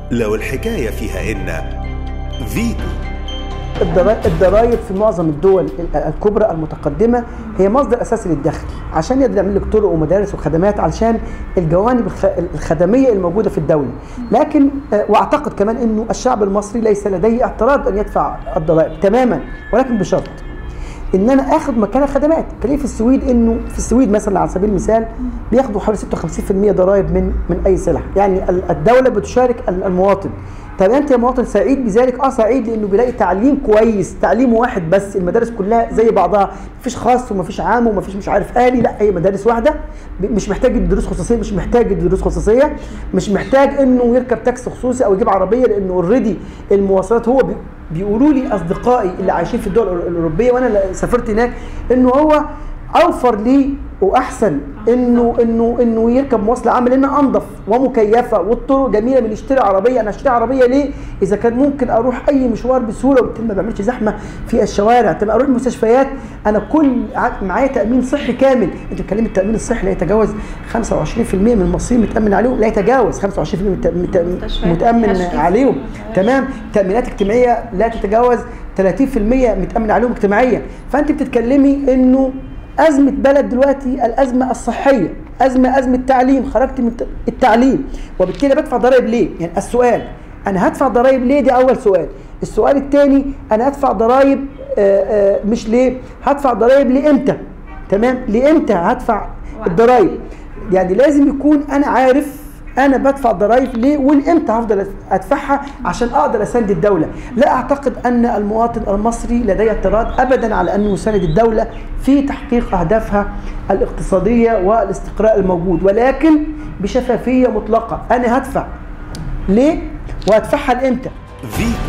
لو الحكاية فيها إن فيتو الضرا- الضرائب في معظم الدول ال- الكبرى المتقدمه هي مصدر اساسي للدخل عشان يقدر يعمل لك طرق ومدارس وخدمات علشان الجوانب الخ- الخدميه الموجوده في الدوله لكن آه، واعتقد كمان انه الشعب المصري ليس لديه اعتراض ان يدفع الضرائب تماما ولكن بشرط ان انا اخد مكانها خدمات كان في السويد انه في السويد مثلا على سبيل المثال بياخدوا حوالي 56% ضرائب من من اي سلعه يعني ال- الدوله بتشارك ال- المواطن طب انت يا مواطن سعيد بذلك اه سعيد لانه بيلاقي تعليم كويس تعليم واحد بس المدارس كلها زي بعضها مفيش خاص ومفيش عام ومفيش مش عارف آلي لا هي مدارس واحده ب- مش محتاج يدي دروس خصوصيه مش محتاج يدي دروس خصوصيه مش محتاج انه يركب تاكسي خصوصي او يجيب عربيه لانه اوريدي المواصلات هو بي بيقولوا لي اصدقائي اللي عايشين في الدول الاوروبيه وانا اللي سافرت هناك انه هو اوفر ليه واحسن انه انه انه يركب مواصله عامه لانها انظف ومكيفه والطرق جميله من يشتري عربيه انا اشتري عربيه ليه؟ اذا كان ممكن اروح اي مشوار بسهوله وبالتالي ما بعملش زحمه في الشوارع تبقى اروح المستشفيات انا كل ع- معايا تامين صحي كامل انت بتتكلم التامين الصحي لا يتجاوز 25% من المصريين متامن عليهم لا يتجاوز 25% مت- مت- مستشفيات متامن مفيهاش عليهم مفيهاش. تمام تامينات اجتماعيه لا تتجاوز 30% متامن عليهم اجتماعيا فانت بتتكلمي انه ازمه بلد دلوقتي الازمه الصحيه ازمه ازمه تعليم خرجت من الت- التعليم وبالتالي بدفع ضرائب ليه يعني السؤال انا هدفع ضرائب ليه دي اول سؤال السؤال الثاني انا هدفع ضرائب آه، آه، مش ليه هدفع ضرائب لامتى تمام لامتى هدفع الضرائب يعني لازم يكون انا عارف انا بدفع ضرائب ليه والامتى هفضل ادفعها عشان اقدر اساند الدوله لا اعتقد ان المواطن المصري لديه اعتراض ابدا على انه يساند الدوله في تحقيق اهدافها الاقتصاديه والاستقرار الموجود ولكن بشفافيه مطلقه انا هدفع ليه وهدفعها لامتى فيتو